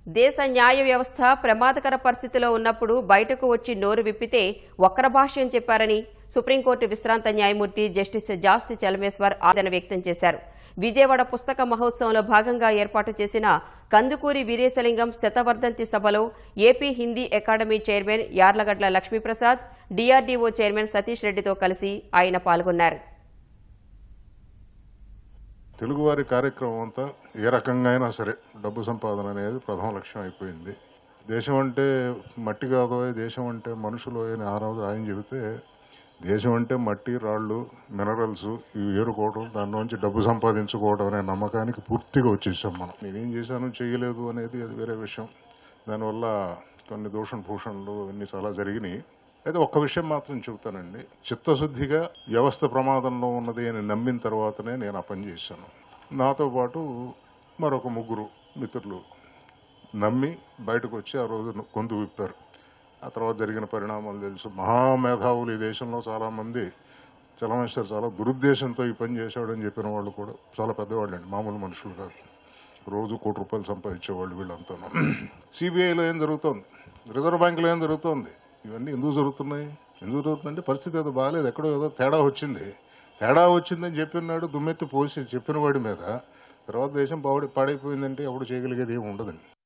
దేశ న్యాయ వ్యవస్థ ప్రమాదకర పరిస్థితిలో ఉన్నప్పుడు బయటకు వచ్చి నోరు విప్పితే వక్ర భాష్యం చెప్పారని సుప్రీంకోర్టు విశ్రాంత న్యాయమూర్తి జస్టిస్ జాస్తి చలమేశ్వర్ ఆదరణ వ్యక్తం చేశారు విజయవాడ పుస్తక మహోత్సవంలో భాగంగా ఏర్పాటు చేసిన కందుకూరి వీరేశలింగం శతవర్ధంతి సభలో AP Hindi academy chairman Yarlagadda Lakshmiprasad DRDO chairman Satish రెడ్డితో కలిసి ఆయన పాల్గొన్నారు తెలుగువారి కార్యక్రమం అంతా ఏ రకంగా అయినా సరే డబ్బు సంపాదన అనేది ప్రథమ లక్ష్యం అయిపోయింది దేశం అంటే మట్టి కాదో దేశం అంటే మనుషులు అని ఆ రోజు ఆయన చెబితే దేశం అంటే మట్టి రాళ్ళు మినరల్స్ ఇవి ఏరుకోవడం దానిలోంచి డబ్బు సంపాదించుకోవడం అనే నమ్మకానికి పూర్తిగా వచ్చేసాం మనం నేనేం చేశాను చేయలేదు అనేది అది వేరే విషయం దానివల్ల కొన్ని దూషణ భూషణలు ఇన్ని చాలా జరిగినాయి అయితే ఒక్క విషయం మాత్రం చెబుతానండి చిత్తశుద్ధిగా వ్యవస్థ ప్రమాదంలో ఉన్నది అని నమ్మిన తర్వాతనే నేను ఆ పని చేశాను నాతో పాటు మరొక ముగ్గురు మిత్రులు నమ్మి బయటకు వచ్చి ఆ రోజు గొంతు విప్పారు ఆ తర్వాత జరిగిన పరిణామాలు తెలుసు మహామేధావులు ఈ దేశంలో చాలామంది చలమేశ్వర్ చాలా దురుద్దేశంతో ఈ పని చేశాడని చెప్పిన వాళ్ళు కూడా చాలా పెద్దవాళ్ళు అండి మామూలు మనుషులు కాదు రోజు కోటి రూపాయలు సంపాదించేవాళ్ళు వీళ్ళంతా సిబిఐలో ఏం జరుగుతోంది రిజర్వ్ బ్యాంకులో ఏం జరుగుతోంది ఇవన్నీ ఎందుకు జరుగుతున్నాయి ఎందుకు జరుగుతుందంటే పరిస్థితి ఏదో బాగాలేదు ఎక్కడో ఏదో తేడా వచ్చింది తేడా వచ్చిందని చెప్పినాడు దుమ్మెత్తి పోసి చెప్పిన వాడి మీద తర్వాత దేశం పాడి పాడైపోయిందంటే అప్పుడు చేయగలిగేది ఏమి ఉండదండి